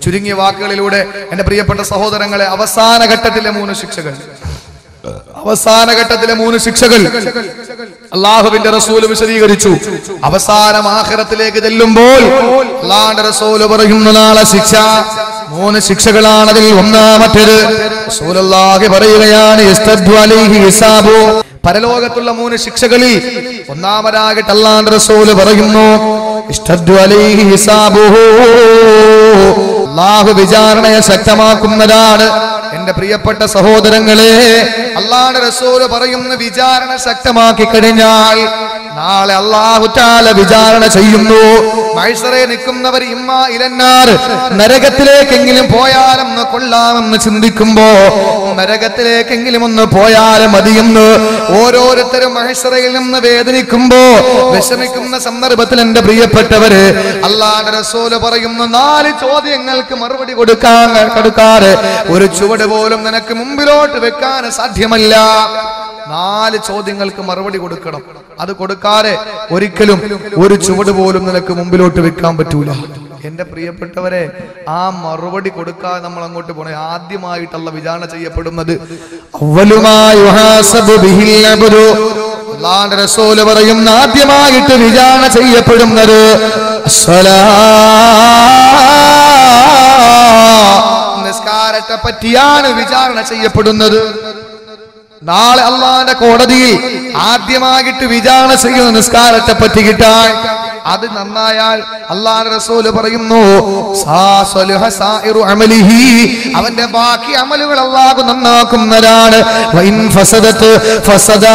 ചുരുങ്ങിയ വാക്കുകളിലൂടെ എന്റെ പ്രിയപ്പെട്ട സഹോദരങ്ങളെ അവസാന ഘട്ടത്തിലെ മൂന്ന് ശിക്ഷകൾ അവസാന ഘട്ടത്തിലെ മൂന്ന് ശിക്ഷകൾ അള്ളാഹുവിന്റെ റസൂല് വിശദീകരിച്ചു അവസാനം ആഖിറത്തിലേക്ക് ചെല്ലുമ്പോൾ അള്ളാഹുന്റെ റസൂല് പറയുന്ന നാളെ ശിക്ഷ മൂന്ന് ശിക്ഷകളാണ് അതിൽ ഒന്നാമത്തേത് റസൂലുള്ളാഹി പറയുകയാണ് യസ്തദ്ദു അലൈഹി ഹിസാബു പരലോകത്തുള്ള മൂന്ന് ശിക്ഷകളിൽ ഒന്നാമതായിട്ട് അള്ളാഹുന്റെ റസൂല് പറയുന്നു ഇഷ്ടദ്ദു അലൈഹി ഹിസാബുഹു അള്ളാഹു വിചാരണയെ ശക്തമാക്കുന്നതാണ് എന്റെ പ്രിയപ്പെട്ട സഹോദരങ്ങളെ അള്ളാഹുടെ റസൂല് പറയുന്ന വിചാരണ ശക്തമാക്കി കഴിഞ്ഞാൽ നാളെ അള്ളാഹു താല വിചാരണ ചെയ്യുന്നു മൈസറെ നിൽക്കുന്നവർ ഇമ്മ ഇലന്നാർ നരകത്തിലേക്കെങ്കിലും പോയാലെന്ന് കൊള്ളാമെന്ന് ചിന്തിക്കുമ്പോ നരകത്തിലേക്കെങ്കിലും ഒന്ന് പോയാലും മതിയെന്ന് ഓരോരുത്തരും മഹേശ്വരയിൽ നിന്ന് വേദനിക്കുമ്പോ വിഷമിക്കുന്ന സന്ദർഭത്തിൽ എന്റെ പ്രിയപ്പെട്ടവര് അള്ളാഹുടെ റസൂല് പറയുന്നു നാല് ചോദ്യങ്ങൾക്ക് മറുപടി കൊടുക്കാൻ കൊടുക്കാറ് ഒരു ചുവട് പോലും നിനക്ക് മുമ്പിലോട്ട് വെക്കാൻ സാധ്യമല്ല നാല് ചോദ്യങ്ങൾക്ക് മറുപടി കൊടുക്കണം അത് കൊടുക്കാതെ ഒരിക്കലും ഒരു ചുവട് പോലും നിനക്ക് മുമ്പിലോട്ട് വെക്കാൻ പറ്റൂല എന്റെ പ്രിയപ്പെട്ടവരെ ആ മറുപടി കൊടുക്കാതെ നമ്മൾ അങ്ങോട്ട് പോണേ ആദ്യമായിട്ടുള്ള വിചാരണ ചെയ്യപ്പെടുന്നത് അവലുമായി യുഹാസബു ബിഹിൽ അബ്ദു. അള്ളാഹുവിന്റെ റസൂല് പറയുന്ന ആദ്യമായിട്ട് വിചാരണ ചെയ്യപ്പെടുന്നത് അസ്സലാ. നിസ്കാരത്തെ പറ്റിയാണ് വിചാരണ ചെയ്യപ്പെടുന്നത് നാളെ അള്ളാന്റെ കോടതിയിൽ ആദ്യമായിട്ട് വിചാരണ ചെയ്യുന്ന നിസ്കാരത്തെ പറ്റി കിട്ടാൻ അത് നന്നായാൽ അള്ളാഹ് റസൂല് പറയുന്നു സാ സ്വലുഹ സായിറു അമലിഹി. അവന്റെ ബാക്കി അമലുകൾ അള്ളാഹു നന്നാക്കുന്നതാണ് വൈൻ ഫസദത്ത് ഫസദാ.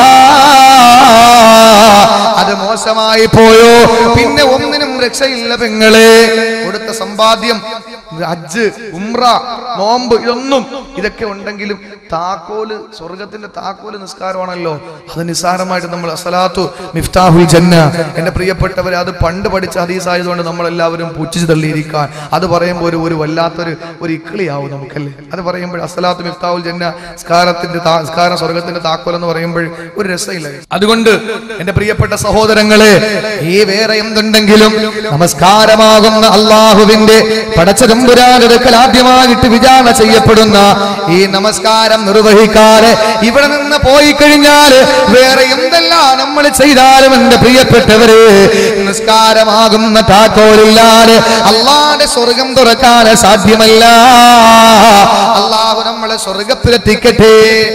അത് മോശമായി പോയോ പിന്നെ ഒന്നിനും രക്ഷയില്ല പെങ്ങളെ കൊടുത്ത സമ്പാദ്യം ഹജ്ജ് ഉംറ നോമ്പ് ഇതൊന്നും ഇതൊക്കെ ഉണ്ടെങ്കിലും താക്കോല് സ്വർഗത്തിന്റെ താക്കോല് നിസ്കാരമാണല്ലോ അത് നിസ്സാരമായിട്ട് നമ്മൾ അസലാത്തു മിഫ്താഹുൽ ജന്ന എന്റെ പ്രിയപ്പെട്ടവരെ അത് പണ്ട് പഠിച്ച ഹദീസ് ആയതുകൊണ്ട് നമ്മൾ എല്ലാവരും പുച്ഛിച്ച് തള്ളിയിരിക്കാൻ അത് പറയുമ്പോൾ ഒരു ഒരു വല്ലാത്തൊരു ഒരു ഇക്കിളിയാവും നമുക്കല്ലേ അത് പറയുമ്പോൾ അസലാത്തു മിഫ്താഹുൽ ജന്ന നിസ്കാരത്തിന്റെ താ- നിസ്കാരം സ്വർഗത്തിന്റെ താക്കോൽ എന്ന് പറയുമ്പോൾ ഒരു രസമില്ല അതുകൊണ്ട് എന്റെ പ്രിയപ്പെട്ട സഹോദരങ്ങളെ ഈ വേറെ എന്തുണ്ടെങ്കിലും നമസ്കാരമാകുന്ന അള്ളാഹുവിന്റെ പടച്ചതമ്പുരാനെടുക്കൽ ആദ്യമായിട്ട് വിചാരണ ചെയ്യപ്പെടുന്ന ഈ നമസ്കാരം നിർവഹിക്കാതെ ഇവിടെ നിന്ന് പോയി കഴിഞ്ഞാൽ വേറെ എന്തെല്ലാം നമ്മൾ ചെയ്താലും എന്റെ പ്രിയപ്പെട്ടവരെ നിസ്കാരമാകുന്ന താക്കോലില്ലാതെ അള്ളാന്റെ സ്വർഗം തുറക്കാൻ സാധ്യമല്ല അള്ളാഹു നമ്മളെ സ്വർഗത്തിലെത്തിക്കട്ടെ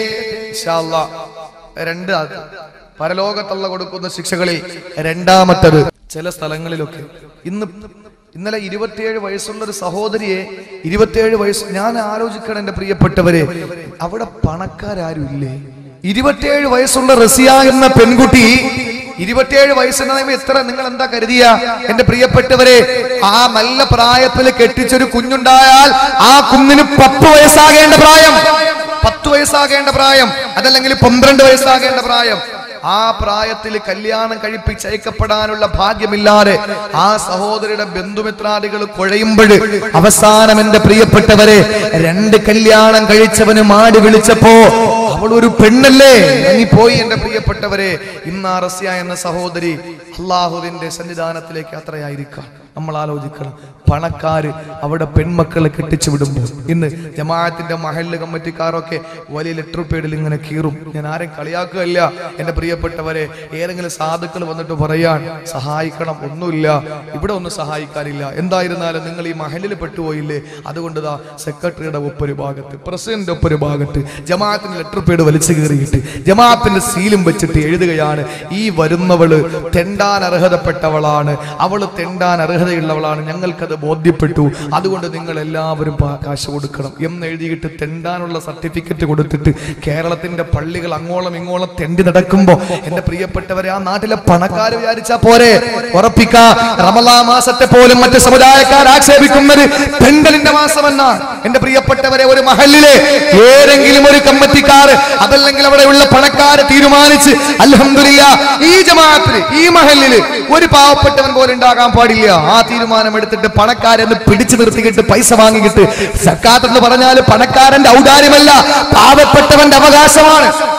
ഇൻഷാ അല്ലാ. രണ്ട് അത് പരലോകത്തുള്ള കൊടുക്കുന്ന ശിക്ഷകളിൽ രണ്ടാമത്തത് ചില സ്ഥലങ്ങളിലൊക്കെ ഇന്ന് ഇന്നലെ ഇരുപത്തിയേഴ് വയസ്സുള്ള ഒരു സഹോദരിയെ ഇരുപത്തിയേഴ് വയസ്സ് ഞാൻ ആലോചിക്കണം എന്റെ പ്രിയപ്പെട്ടവരെ അവിടെ പണക്കാരും ഇല്ലേ ഇരുപത്തിയേഴ് വയസ്സുള്ള റസിയ എന്ന പെൺകുട്ടി ഇരുപത്തിയേഴ് വയസ്സെന്ന് പറയുമ്പോൾ എത്ര നിങ്ങൾ എന്താ കരുതിയ എന്റെ പ്രിയപ്പെട്ടവരെ ആ നല്ല പ്രായത്തിൽ കെട്ടിച്ചൊരു കുഞ്ഞുണ്ടായാൽ ആ കുഞ്ഞിന് പത്ത് വയസ്സാകേണ്ട പ്രായം പത്ത് വയസ്സാകേണ്ട പ്രായം അതല്ലെങ്കിൽ പന്ത്രണ്ട് വയസ്സാകേണ്ട പ്രായം ആ പ്രായത്തിൽ കല്യാണം കഴിപ്പിച്ചയക്കപ്പെടാനുള്ള ഭാഗ്യമില്ലാതെ ആ സഹോദരിയുടെ ബന്ധുമിത്രാദികൾ കുഴയുമ്പോൾ അവസാനം എന്റെ പ്രിയപ്പെട്ടവരെ രണ്ട് കല്യാണം കഴിച്ചവന് മാടി വിളിച്ചപ്പോ അവൾ ഒരു പെണ്ണല്ലേ നീ പോയി എന്റെ പ്രിയപ്പെട്ടവരെ ഇന്ന് ആ റസ്യ എന്ന സഹോദരി അള്ളാഹുവിന്റെ സന്നിധാനത്തിലേക്ക് യാത്രയായിരിക്കാം നമ്മൾ ആലോചിക്കണം പണക്കാര് അവിടെ പെൺമക്കളെ കെട്ടിച്ചു വിടുമ്പോൾ ഇന്ന് ജമാഅത്തിന്റെ മഹല്ല് കമ്മിറ്റിക്കാരൊക്കെ വലിയ ലെറ്റർ പേഡിൽ ഇങ്ങനെ കീറും ഞാൻ ആരും കളിയാക്കുകയല്ല എന്റെ പ്രിയപ്പെട്ടവരെ ഏതെങ്കിലും സാധുക്കൾ വന്നിട്ട് പറയാൻ സഹായിക്കണം ഒന്നുമില്ല ഇവിടെ ഒന്നും സഹായിക്കാനില്ല എന്തായിരുന്നാലും നിങ്ങൾ ഈ മഹലിൽ പെട്ടുപോയില്ലേ അതുകൊണ്ട് ദാ സെക്രട്ടറിയുടെ ഒപ്പൊരു ഭാഗത്ത് പ്രസിഡന്റ് ഒപ്പൊരു ഭാഗത്ത് ജമാഅത്തിന്റെ ലെറ്റർ പേഡ് വലിച്ചു കീറിയിട്ട് ജമാഅത്തിന്റെ സീലും വെച്ചിട്ട് എഴുതുകയാണ് ഈ വരുന്നവള് തെണ്ടാൻ അർഹതപ്പെട്ടവളാണ് അവള് തെണ്ടാൻ അർഹതയുള്ളവളാണ് ഞങ്ങൾക്കത് ബോധ്യപ്പെട്ടു അതുകൊണ്ട് നിങ്ങൾ എല്ലാവരും പാ- കാശ് കൊടുക്കണം എന്ന് എഴുതിയിട്ട് തെണ്ടാനുള്ള സർട്ടിഫിക്കറ്റ് കൊടുത്തിട്ട് കേരളത്തിന്റെ പള്ളികൾ അങ്ങോളം ഇങ്ങോളം തെണ്ടി നടക്കുമ്പോ എന്റെ പ്രിയപ്പെട്ടവരെ ആ നാട്ടിലെ പണക്കാർ വിചാരിച്ചാ പോരെ ഉറപ്പിക്കാ റമലാ മാസത്തെ പോലും മറ്റ് സമുദായക്കാർ ആക്ഷേപിക്കുന്നത് തെണ്ടലിന്റെ മാസമെന്നാണ് എന്റെ പ്രിയപ്പെട്ടവരെ ഒരു മഹലിലെ ഏതെങ്കിലും ഒരു കമ്മിറ്റിക്കാർ അതല്ലെങ്കിൽ അവിടെയുള്ള പണക്കാര് തീരുമാനിച്ച് അൽഹംദുലില്ലാ ഈ ജമാഅത്തിന് ഈ മഹലില് ഒരു പാവപ്പെട്ടവൻ പോലും ഉണ്ടാകാൻ പാടില്ല ആ തീരുമാനം എടുത്തിട്ട് പണക്കാരെന്ന് പിടിച്ചു നിർത്തിക്കിട്ട് പൈസ വാങ്ങിക്കിട്ട് സക്കാത്ത് എന്ന് പറഞ്ഞാൽ പണക്കാരന്റെ ഔദാര്യമല്ല പാവപ്പെട്ടവന്റെ അവകാശമാണ്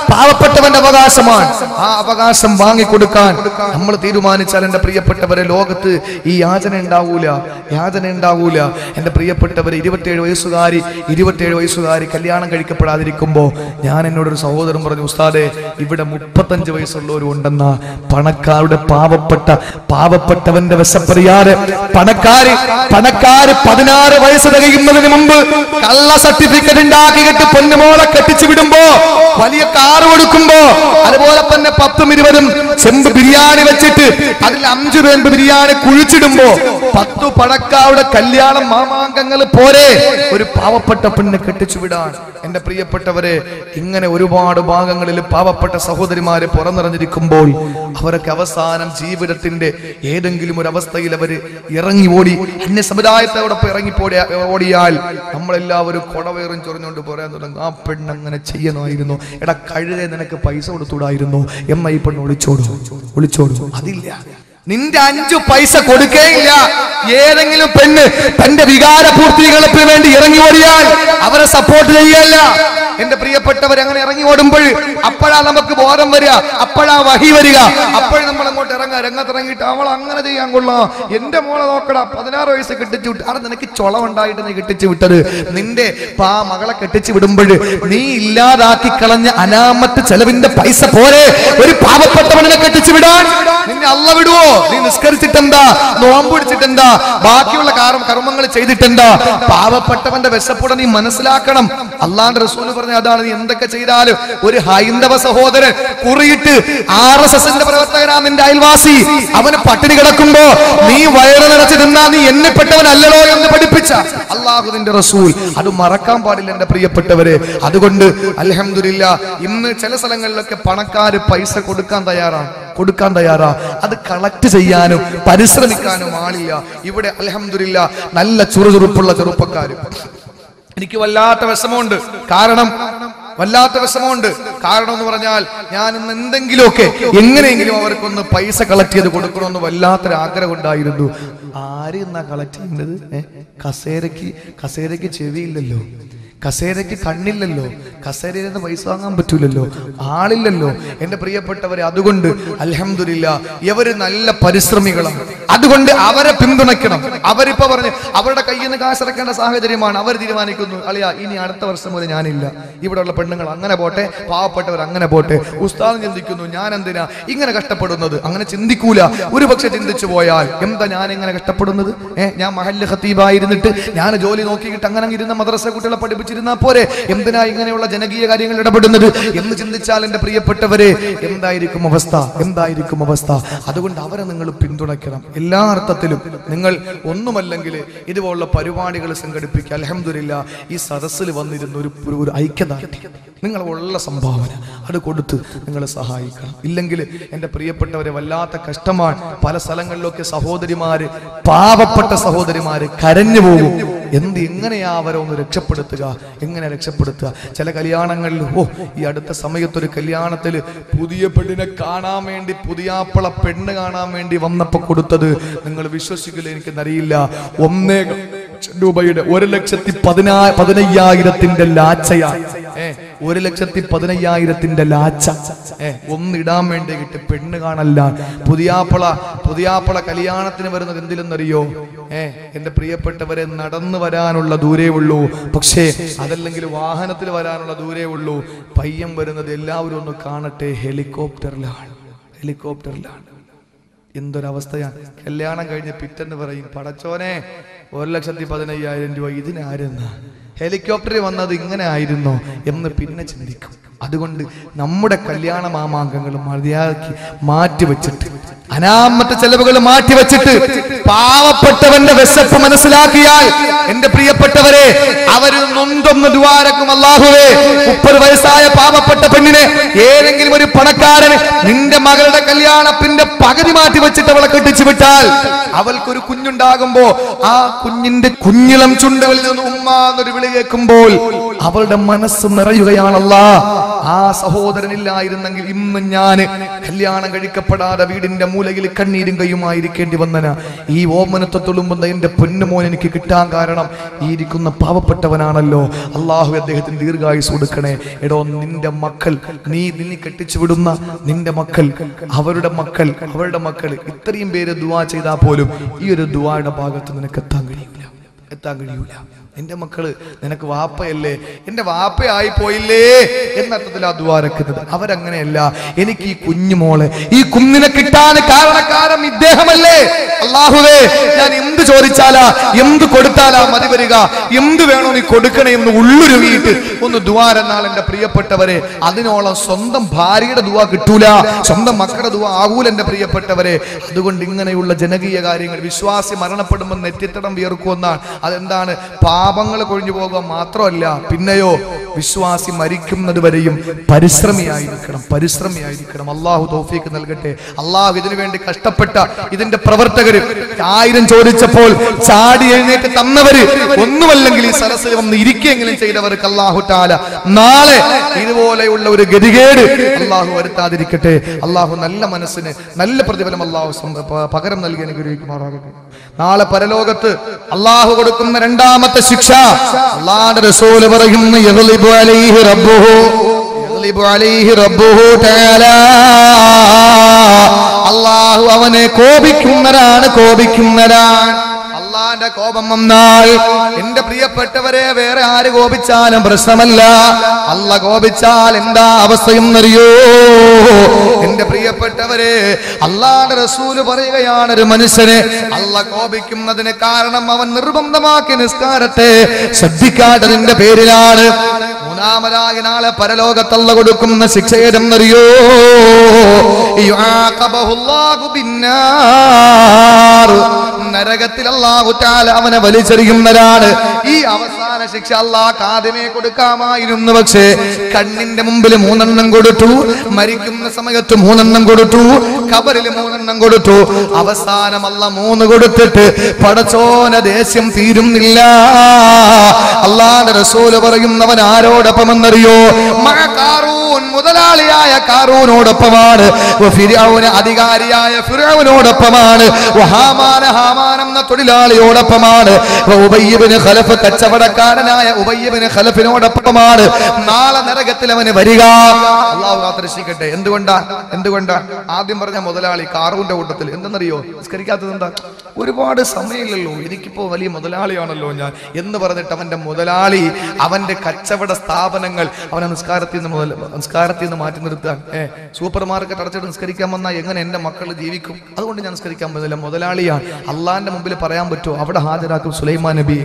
പാവപ്പെട്ടവന്റെ അവകാശമാണ് ആ അവകാശം വാങ്ങിക്കൊടുക്കാൻ നമ്മൾ തീരുമാനിച്ചാൽ എന്റെ പ്രിയപ്പെട്ടവരെ ലോകത്ത് ഈ യാചന ഉണ്ടാവൂല യാചന ഉണ്ടാവൂല എന്റെ പ്രിയപ്പെട്ടവരെ ഇരുപത്തിയേഴ് വയസ്സുകാരി ഇരുപത്തിയേഴ് വയസ്സുകാരി കല്യാണം കഴിക്കപ്പെടാതിരിക്കുമ്പോ ഞാൻ എന്നോടൊരു സഹോദരൻ പറഞ്ഞു ഉസ്താദെ ഇവിടെ മുപ്പത്തഞ്ച് വയസ്സുള്ളവരും ഉണ്ടെന്ന പണക്കാരുടെ പാവപ്പെട്ട പാവപ്പെട്ടവന്റെ വിശപ്പറിയാതെ പണക്കാര് പണക്കാര് പതിനാറ് വയസ്സ് തികയുന്നതിന് മുമ്പ് കള്ള സർട്ടിഫിക്കറ്റ് ഉണ്ടാക്കിയിട്ട് പൊന്നുമോളെ കെട്ടിച്ചു വിടുമ്പോ വലിയ കാറ് കൊടുക്കുമ്പോ അതുപോലെ തന്നെ പത്തും ഇരുപതും ചെമ്പ് ബിരിയാണി വെച്ചിട്ട് അതിൽ അഞ്ചു പേമ്പ് ബിരിയാണി കുഴിച്ചിടുമ്പോ പത്തു പണക്കാരുടെ കല്യാണം മാമാങ്കങ്ങൾ പോരെ ഒരു പാവപ്പെട്ട പെണ്ണ് കെട്ടിച്ചു വിടാൻ എന്റെ പ്രിയപ്പെട്ടവരെ ഇങ്ങനെ ഒരുപാട് ഭാഗങ്ങളിൽ പാവപ്പെട്ട സഹോദരിമാര് പുറന്നിറഞ്ഞിരിക്കുമ്പോൾ അവരൊക്കെ അവസാനം ജീവിതത്തിന്റെ ഏതെങ്കിലും ഒരു അവസ്ഥയിൽ അവര് ഇറങ്ങി ഓടി അന്യ സമുദായത്തോടൊപ്പം ഇറങ്ങി പോടിയ ഓടിയാൽ നമ്മളെല്ലാവരും കൊടവേറും ചൊറിഞ്ഞുകൊണ്ട് പറയാൻ തുടങ്ങും ആ പെണ്ണ് അങ്ങനെ ചെയ്യണമായിരുന്നു എടാ കഴുതെ നിനക്ക് പൈസ കൊടുത്തൂടായിരുന്നു എമ്മ ഈ പെണ്ണ് ഒളിച്ചോടു ഒളിച്ചോടു അതില്ല നിന്റെ അഞ്ചു പൈസ കൊടുക്കേയില്ല ഏതെങ്കിലും പെണ്ണ് തന്റെ വികാര പൂർത്തീകരണത്തിന് വേണ്ടി ഇറങ്ങി ഓടിയാൽ അവരെ സപ്പോർട്ട് ചെയ്യല്ല എന്റെ പ്രിയപ്പെട്ടവർ അങ്ങനെ ഇറങ്ങി ഓടുമ്പോൾ അപ്പോഴാ നമുക്ക് ബോധം വരിക അപ്പോഴാ വഹി വരിക അപ്പോഴും നമ്മൾ അങ്ങോട്ട് ഇറങ്ങാം രംഗത്തിറങ്ങിയിട്ട് അവൾ അങ്ങനെ ചെയ്യാൻ കൊള്ളാം എന്റെ മോളെ നോക്കടാ പതിനാറ് വയസ്സ് കെട്ടിച്ചു വിട്ടു അവിടെ നിനക്ക് ചൊളവുണ്ടായിട്ട് നീ കെട്ടിച്ചു വിട്ടത് നിന്റെ പാ മകളെ കെട്ടിച്ചു വിടുമ്പോൾ നീ ഇല്ലാതാക്കി കളഞ്ഞ അനാമത്ത് ചെലവിന്റെ പൈസ പോലെ ഒരു പാവപ്പെട്ടവനെ കെട്ടിച്ചു വിടാൻ നിന്നെ അല്ല വിടുവോ നീ നിസ്കരിച്ചിട്ടെന്താ നോമ്പ് പിടിച്ചിട്ടെന്താ ബാക്കിയുള്ള കാര്യം കർമ്മങ്ങൾ ചെയ്തിട്ടെന്താ പാവപ്പെട്ടവന്റെ വിശപ്പുടെ നീ മനസ്സിലാക്കണം അള്ളാന്റെ റസൂല് പറഞ്ഞ അതാണ് നീ എന്തൊക്കെ ചെയ്താലും ഒരു ഹൈന്ദവ സഹോദരൻ കുറിയിട്ട് ആർ എസ് എസിന്റെ പ്രവർത്തകനാ നിന്റെ അയൽവാസി അവന് പട്ടിണി കിടക്കുമ്പോ നീ വയറ് നിറച്ച് നിന്നാ നീ എന്നെപ്പെട്ടവനല്ലല്ലോ എന്ന് പഠിപ്പിച്ച അള്ളാഹു നിന്റെ റസൂൽ അത് മറക്കാൻ പാടില്ല എന്റെ പ്രിയപ്പെട്ടവരെ അതുകൊണ്ട് അലഹമില്ല ഇന്ന് ചില സ്ഥലങ്ങളിലൊക്കെ പണക്കാര് പൈസ കൊടുക്കാൻ തയ്യാറാണ് കൊടുക്കാൻ തയ്യാറാ അത് കളക്ട് ചെയ്യാനും പരിശ്രമിക്കാനും ആളില്ല ഇവിടെ അലഹമില്ല നല്ല ചുറുചുറുപ്പുള്ള ചെറുപ്പക്കാര് എനിക്ക് വല്ലാത്ത വിഷമമുണ്ട് കാരണം വല്ലാത്ത വിഷമമുണ്ട് കാരണം എന്ന് പറഞ്ഞാൽ ഞാൻ ഇന്ന് എന്തെങ്കിലുമൊക്കെ എങ്ങനെയെങ്കിലും അവർക്കൊന്ന് പൈസ കളക്ട് ചെയ്ത് കൊടുക്കണമെന്ന് വല്ലാത്തൊരു ആഗ്രഹം ഉണ്ടായിരുന്നു ആര് എന്നാ കളക്ട് ചെയ്യുന്നത് ഏ? കസേരയ്ക്ക് കസേരയ്ക്ക് ചെവിയില്ലല്ലോ കസേരയ്ക്ക് കണ്ണില്ലല്ലോ കസേരയിൽ നിന്ന് പൈസ വാങ്ങാൻ പറ്റൂലല്ലോ ആളില്ലല്ലോ എന്റെ പ്രിയപ്പെട്ടവരെ അതുകൊണ്ട് അലഹമില്ല ഇവര് നല്ല പരിശ്രമികളാണ് അതുകൊണ്ട് അവരെ പിന്തുണയ്ക്കണം അവരിപ്പോ പറഞ്ഞ് അവരുടെ കയ്യിൽ നിന്ന് കാശിറക്കേണ്ട സാഹചര്യമാണ് അവർ തീരുമാനിക്കുന്നു അളിയ ഇനി അടുത്ത വർഷം മുതൽ ഞാനില്ല ഇവിടെയുള്ള പെണ്ണുങ്ങൾ അങ്ങനെ പോട്ടെ പാവപ്പെട്ടവർ അങ്ങനെ പോട്ടെ ഉസ്താദ് ചിന്തിക്കുന്നു ഞാൻ എന്തിനാ ഇങ്ങനെ കഷ്ടപ്പെടുന്നത് അങ്ങനെ ചിന്തിക്കൂല ഒരു പക്ഷെ ചിന്തിച്ചു പോയാൽ എന്താ ഞാൻ ഇങ്ങനെ കഷ്ടപ്പെടുന്നത് ഏ ഞാൻ മഹല്ല് ഖത്തീബായിരുന്നിട്ട് ഞാൻ ജോലി നോക്കിയിട്ട് അങ്ങനെ അങ്ങ് ഇരുന്ന മദ്രസ കുട്ടികളെ പഠിപ്പിച്ചിരുന്നാ പോരെ എന്തിനാ ഇങ്ങനെയുള്ള ജനകീയ കാര്യങ്ങൾ ഇടപെടുന്നത് എന്ന് ചിന്തിച്ചാൽ എന്റെ പ്രിയപ്പെട്ടവരെ എന്തായിരിക്കും അവസ്ഥ എന്തായിരിക്കും അവസ്ഥ അതുകൊണ്ട് അവരെ നിങ്ങൾ പിന്തുണയ്ക്കണം എല്ലാ അർത്ഥത്തിലും നിങ്ങൾ ഒന്നുമല്ലെങ്കിൽ ഇതുപോലുള്ള പരിപാടികൾ സംഘടിപ്പിക്കുക അലഹമില്ല ഈ സദസ്സിൽ വന്നിരുന്ന ഒരു ഒരു- ഒരു ഐക്യദാർഢ്യം നിങ്ങൾ ഉള്ള സംഭാവന അത് കൊടുത്ത് നിങ്ങൾ സഹായിക്കണം ഇല്ലെങ്കിൽ എൻ്റെ പ്രിയപ്പെട്ടവരെ വല്ലാത്ത കഷ്ടമാണ് പല സ്ഥലങ്ങളിലൊക്കെ സഹോദരിമാര് പാവപ്പെട്ട സഹോദരിമാര് കരഞ്ഞു പോകും എന്ത് എങ്ങനെയാ അവരെ ഒന്ന് രക്ഷപ്പെടുത്തുക എങ്ങനെ രക്ഷപ്പെടുത്തുക ചില കല്യാണങ്ങളിൽ ഓ ഈ അടുത്ത സമയത്ത് ഒരു കല്യാണത്തിൽ പുതിയ പെണ്ണിനെ കാണാൻ വേണ്ടി പുതിയാപ്പള പെണ്ണ് കാണാൻ വേണ്ടി വന്നപ്പോ കൊടുത്തത് നിങ്ങൾ വിശ്വസിക്കില്ല എനിക്കെന്നറിയില്ല ഒന്നേ രൂപയുടെ ഒരു ലക്ഷത്തി പതിനാ പതിനയ്യായിരത്തിന്റെ ലാച്ചയാണ് ഏ ഒരു ലക്ഷത്തി പതിനയ്യായിരത്തിന്റെ ലാച്ച ഏ ഒന്നിടാൻ വേണ്ടി കിട്ടി പെണ്ണ് കാണല്ല പുതിയാപ്പള പുതിയാപ്പള കല്യാണത്തിന് വരുന്നത് എന്തിലെന്നറിയോ ഏ എന്റെ പ്രിയപ്പെട്ടവരെ നടന്നു വരാനുള്ള ദൂരേ ഉള്ളൂ പക്ഷേ അതല്ലെങ്കിൽ വാഹനത്തിൽ വരാനുള്ള ദൂരേ ഉള്ളൂ പയ്യൻ വരുന്നത് എല്ലാവരും ഒന്ന് കാണട്ടെ ഹെലികോപ്റ്ററിലാണ് ഹെലികോപ്റ്ററിലാണ് എന്തൊരവസ്ഥയാണ് കല്യാണം കഴിഞ്ഞ് പിറ്റെന്ന് പറയും പടച്ചോനെ ഒരു ലക്ഷത്തി പതിനയ്യായിരം രൂപ ഇതിനാരെന്നാ ഹെലികോപ്റ്ററിൽ വന്നത് ഇങ്ങനെ ആയിരുന്നോ എന്ന് പിന്നെ ചിന്തിക്കും അതുകൊണ്ട് നമ്മുടെ കല്യാണ മാമാങ്കങ്ങൾ മര്യാദക്ക് മാറ്റിവെച്ചിട്ട് അനാമത്തെ ചെലവുകൾ മാറ്റിവെച്ചിട്ട് പാവപ്പെട്ടവന്റെ വിശപ്പ് മനസ്സിലാക്കിയാൽ എന്റെ പ്രിയപ്പെട്ടവരെ അവര് നൊന്തൊന്ന് ദ്വാരക്കും അല്ലാഹുവേ മുപ്പത് വയസ്സായ പാവപ്പെട്ട പെണ്ണിനെ ഏതെങ്കിലും ഒരു പണക്കാരന് നിന്റെ മകളുടെ കല്യാണത്തിന്റെ പകുതി മാറ്റി വെച്ചിട്ട് അവളെ കെട്ടിച്ചു വിട്ടാൽ അവൾക്കൊരു കുഞ്ഞുണ്ടാകുമ്പോ ആ കുഞ്ഞിന്റെ കുഞ്ഞിളം ചുണ്ടുകളിൽ നിന്ന് ഉമ്മ എന്നൊരു വിളി കേൾക്കുമ്പോൾ അവളുടെ മനസ്സ് നിറയുകയാണല്ല ആ സഹോദരനില്ലായിരുന്നെങ്കിൽ ഇന്ന് ഞാൻ കല്യാണം കഴിക്കപ്പെടാതെ വീടിന്റെ മൂലയിൽ കണ്ണീരും കയ്യുമായിരിക്കേണ്ടി വന്നന ഈ ഓമനത്തെ തുളുമ്പുന്ന എന്റെ പൊന്നുമോൻ എനിക്ക് കിട്ടാൻ കാരണം ഈ ഇരിക്കുന്ന പാവപ്പെട്ടവനാണല്ലോ അള്ളാഹു അദ്ദേഹത്തിന് ദീർഘായുസ് കൊടുക്കണേ എടോ നിന്റെ മക്കൾ നീ നിന്നെ കെട്ടിച്ചു വിടുന്ന നിന്റെ മക്കൾ അവരുടെ മക്കൾ അവരുടെ മക്കൾ ഇത്രയും പേര് ദുവാ ചെയ്താൽ പോലും ഈ ഒരു ദുവായുടെ ഭാഗത്ത് നിനക്ക് എത്താൻ കഴിയൂല എത്താൻ കഴിയൂല എന്റെ മക്കള് നിനക്ക് വാപ്പയല്ലേ എന്റെ വാപ്പയായി പോയില്ലേ എന്നർത്ഥത്തിൽ ആ ദ്വാരക്കുന്നത് അവരങ്ങനെയല്ല എനിക്ക് ഈ കുഞ്ഞുമോളെ ഈ കുഞ്ഞിനെ കിട്ടാൻ കാരണക്കാരൻ ഇദ്ദേഹമല്ലേ അള്ളാഹുവേ ഞാൻ എന്ത് ചോദിച്ചാലാ എന്ത് കൊടുത്താലാ മതി വരിക എന്ത് വേണോ നീ കൊടുക്കണേ എന്ന് ഉള്ളുരുവിയിട്ട് ഒന്ന് ദ്വാരെന്നാൽ എന്റെ പ്രിയപ്പെട്ടവരെ അതിനോളം സ്വന്തം ഭാര്യയുടെ ദുവ കിട്ടൂല സ്വന്തം മക്കളുടെ ദുവ ആകൂല എന്റെ പ്രിയപ്പെട്ടവരെ അതുകൊണ്ട് ഇങ്ങനെയുള്ള ജനകീയ കാര്യങ്ങൾ വിശ്വാസി മരണപ്പെടുമ്പോൾ നെറ്റിത്തടം വിയർക്കുമെന്നാണ് അതെന്താണ് പാപങ്ങൾ കൊഴിഞ്ഞു പോകുക മാത്രമല്ല പിന്നെയോ വിശ്വാസി മരിക്കുന്നത് വരെയും പരിശ്രമിയായിരിക്കണം പരിശ്രമിയായിരിക്കണം അള്ളാഹു തോഫീക്ക് നൽകട്ടെ അള്ളാഹു ഇതിനു വേണ്ടി കഷ്ടപ്പെട്ട ഇതിന്റെ പ്രവർത്തകര് ആയിരം ചോദിച്ചപ്പോൾ ചാടി എഴുന്നേറ്റ് തന്നവര് ഒന്നുമല്ലെങ്കിൽ ഈ സരസിൽ വന്ന് ഇരിക്കെങ്കിലും ചെയ്തവർക്ക് അള്ളാഹു താല നാളെ ഇതുപോലെയുള്ള ഒരു ഗതികേട് അള്ളാഹു വരുത്താതിരിക്കട്ടെ അള്ളാഹു നല്ല മനസ്സിന് നല്ല പ്രതിഫലം അള്ളാഹു സം- പ- പകരം നൽകി അനുഗ്രഹിക്കുമാറാകട്ടെ നാളെ പരലോകത്ത് അള്ളാഹു കൊടുക്കുന്ന രണ്ടാമത്തെ ശിക്ഷ അള്ളാഹുന്റെ റസൂല് പറയുന്നു യഗ്ലിബു അലൈഹി റബ്ബുഹു യഗ്ലിബു അലൈഹി റബ്ബുഹു തആല അള്ളാഹു അവനെ കോപിക്കുന്നവരാണ് കോപിക്കുന്നവരാണ് അള്ളാന്റെ കോപം വന്നാൽ എന്റെ പ്രിയപ്പെട്ടവരെ വേറെ ആര് കോപിച്ചാലും പ്രശ്നമല്ല അല്ല കോപിച്ചാൽ എന്താ അവസ്ഥയെന്നറിയോ എന്റെ പ്രിയപ്പെട്ടവരെ അള്ളാന്റെ റസൂല് പറയുകയാണ് ഒരു മനുഷ്യനെ അല്ല കോപിക്കുന്നതിന് കാരണം അവൻ നിർബന്ധമാക്കി നിസ്കാരത്തെ ശ്രദ്ധിക്കാത്തതിന്റെ പേരിലാണ് മൂന്നാമതായി നാളെ പരലോകത്തല്ല കൊടുക്കുന്ന ശിക്ഷ ഏതെന്നറിയോ യുആഖബഹുല്ലാഹു ബിന്നാർ. നരകത്തിൽ അള്ളാഹു താല അവനെ വലിച്ചെറിയുന്നതാണ് ഈ അവസാന ശിക്ഷ അള്ളാഹ് ആദ്യമേ കൊടുക്കാമായിരുന്നു പക്ഷേ കണ്ണിന്റെ മുമ്പിൽ മൂന്നെണ്ണം കൊടുത്തു മരിക്കുന്ന സമയത്ത് മൂന്നെണ്ണം കൊടുത്തു കബറിൽ മൂന്നെണ്ണം കൊടുത്തു അവസാനം അല്ല മൂന്ന് കൊടുത്തിട്ട് പടച്ചോന ദേഷ്യം തീരുന്നില്ല അള്ളാന്റെ റസൂല് പറയുന്നവൻ ആരോടൊപ്പമെന്നറിയോ മഴ കാറൂൻ മുതലാളിയായ കാറൂനോടൊപ്പമാണ് വ ഫിർഔന് അധികാരിയായ ഫിർഔനോടൊപ്പമാണ് വ ഹാമാന ഹാമാൻ എന്ന തൊഴിലാളിയോടൊപ്പമാണ് വ ഉബയ്യിബ്ന് ഖലഫ് കച്ചവടക്കാരനായ ഉബയ്യബിന് ഖലഫിനോടൊപ്പമാണ് നാളെ നരകത്തിൽ അവന് വരിക അള്ളാഹു കാത്തിരക്ഷിക്കട്ടെ എന്തുകൊണ്ടാ എന്തുകൊണ്ടാ ആദ്യം പറഞ്ഞ മുതലാളി കാറൂന്റെ കൂട്ടത്തിൽ എന്തെന്നറിയോ നിസ്കരിക്കാത്തത് എന്താ ഒരുപാട് സമയമില്ലല്ലോ എനിക്കിപ്പോ വലിയ മുതലാളിയാണല്ലോ ഞാൻ എന്ന് പറഞ്ഞിട്ട് അവന്റെ മുതലാളി അവന്റെ കച്ചവട സ്ഥാപനങ്ങൾ അവനെ നിസ്കാരത്തിൽ നിന്ന് മുതൽ നിസ്കാരത്തിൽ നിന്ന് മാറ്റി നിർത്താൻ ഏ സൂപ്പർ മാർക്കറ്റ് അടച്ചിട്ട് നിസ്കരിക്കാൻ വന്നാൽ എങ്ങനെ എന്റെ മക്കൾ ജീവിക്കും അതുകൊണ്ട് ഞാൻ നിസ്കരിക്കാൻ പറ്റുന്നില്ല മുതലാളിയാണ് അള്ളാന്റെ മുമ്പിൽ പറയാൻ പറ്റുമോ അവിടെ ഹാജരാക്കും സുലൈമാൻ നബി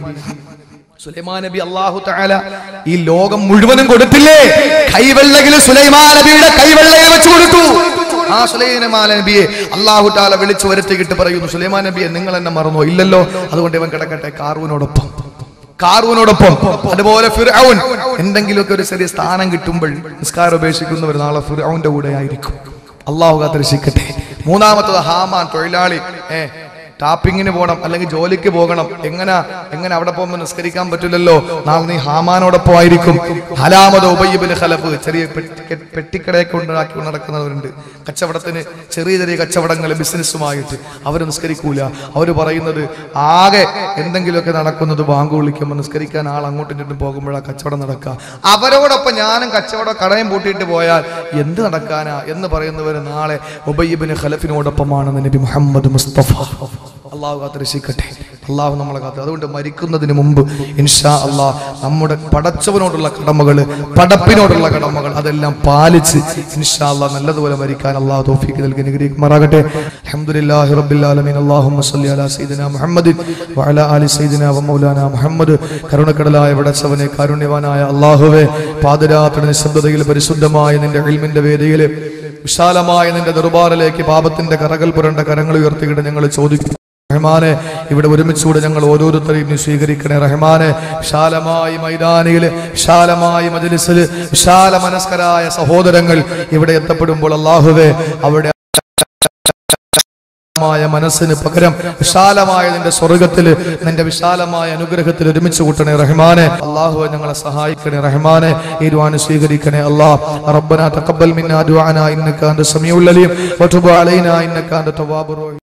സുലൈമാൻ നബി അള്ളാഹു തആല ഈ ലോകം മുഴുവനും കൊടുത്തില്ലേ കൈവെള്ളയിൽ സുലൈമാൻ നബിയുടെ കൈവെള്ളയിൽ വെച്ച് കൊടുത്തു ആ സുലൈമാൻ നബിയെ അള്ളാഹു താല വിളിച്ചു വരുത്തിയിട്ട് പറയുന്നു സുലൈമാൻ നബിയെ നിങ്ങൾ എന്നെ മറന്നോ ഇല്ലല്ലോ അതുകൊണ്ട് ഇവൻ കിടക്കട്ടെ കാറൂനോടൊപ്പം കാറൂനോടൊപ്പം അതുപോലെ ഫിർഔൻ എന്തെങ്കിലുമൊക്കെ ഒരു ചെറിയ സ്ഥാനം കിട്ടുമ്പോൾ നിസ്കാരം ഉപേക്ഷിക്കുന്നവർ നാളെ ഫിർഔന്റെ കൂടെ ആയിരിക്കും അള്ളാഹു കാത്തിരക്ഷിക്കട്ടെ മൂന്നാമത്തത് ഹാമാൻ തൊഴിലാളി ഏ ടാപ്പിങ്ങിന് പോകണം അല്ലെങ്കിൽ ജോലിക്ക് പോകണം എങ്ങനെ എങ്ങനെ അവിടെ പോകുമ്പോൾ നിസ്കരിക്കാൻ പറ്റില്ലല്ലോ നാളെ നീ ഹാമാനോടൊപ്പം ആയിരിക്കും ഹലാമത് ഉബയ്യബിന് ഖലഫ് ചെറിയ പെട്ടി- പെട്ടിക്കടയൊക്കെ ഉണ്ടാക്കി നടക്കുന്നവരുണ്ട് കച്ചവടത്തിന് ചെറിയ ചെറിയ കച്ചവടങ്ങൾ ബിസിനസ്സുമായിട്ട് അവർ നിസ്കരിക്കൂല അവർ പറയുന്നത് ആകെ എന്തെങ്കിലുമൊക്കെ നടക്കുന്നത് ബാങ്ക് വിളിക്കുമ്പോൾ നിസ്കരിക്കാൻ ആൾ അങ്ങോട്ടും ഇങ്ങോട്ടും പോകുമ്പോഴാണ് കച്ചവടം നടക്കുക അവരോടൊപ്പം ഞാനും കച്ചവടം കടയും പൂട്ടിയിട്ട് പോയാൽ എന്ത് നടക്കാനാ എന്ന് പറയുന്നവർ നാളെ ഉബയ്യബിന് ഖലഫിനോടൊപ്പമാണ് നബി മുഹമ്മദ് മുസ്തഫ അള്ളാഹു കാത്തിരക്ഷിക്കട്ടെ അള്ളാഹു നമ്മളെ കാത്തു അതുകൊണ്ട് മരിക്കുന്നതിന് മുമ്പ് ഇൻഷാ അള്ളാഹ് നമ്മുടെ പടച്ചവനോടുള്ള കടമകൾ പടപ്പിനോടുള്ള കടമകൾ അതെല്ലാം പാലിച്ച് ഇൻഷാ അള്ളാഹ് നല്ലതുപോലെ മരിക്കാൻ അള്ളാഹു തോഫീക്ക് നൽകി അനുഗ്രഹിക്കുമാറാകട്ടെ അൽഹംദുലില്ലാഹി റബ്ബിൽ ആലമീൻ അല്ലാഹുമ്മ സ്വല്ലി അലാ സയ്യിദിനാ മുഹമ്മദിൻ വഅലാ ആലി സയ്യിദിനാ വമൗലാനാ മുഹമ്മദ് കരുണക്കടലായ പടച്ചവനെ കാരുണ്യവാനായ അള്ളാഹുവേ പാതിരാത്രി നിശബ്ദതയിൽ പരിശുദ്ധമായ നിന്റെ ഇൽമിന്റെ വേദിയിൽ വിശാലമായ നിന്റെ ദർബാറിലേക്ക് പാപത്തിന്റെ കറകൾ പുരണ്ട കരങ്ങൾ ഉയർത്തിയിട്ട് ഞങ്ങൾ ചോദിക്കും റഹ്മാനെ ഇവിടെ ഒരുമിച്ചുകൂടെ ഞങ്ങൾ ഓരോരുത്തരെയും നീ സ്വീകരിക്കണേ റഹ്മാനെ വിശാലമായി മൈതാനിയില് വിശാലമായി മജലിസില് വിശാല മനസ്കരായ സഹോദരങ്ങൾ ഇവിടെ എത്തപ്പെടുമ്പോൾ അള്ളാഹുവേ അവിടെ വിശാലമായ മനസ്സിന് പകരം വിശാലമായ നിന്റെ സ്വർഗത്തിൽ നിന്റെ വിശാലമായ അനുഗ്രഹത്തിൽ ഒരുമിച്ച് കൂട്ടണേ റഹ്മാനെ അള്ളാഹു ഞങ്ങളെ സഹായിക്കണേ റഹ്മാനെ ഈ ദുആന് സ്വീകരിക്കണേ അല്ലാഹ് റബ്ബന തഖബ്ബൽ മിന്നാ ദുആന ഇന്നക അൻത സമീഉൽ അലീം വതുബ് അലൈനാ ഇന്നക അൻത തവ്വാബുർ റഹീം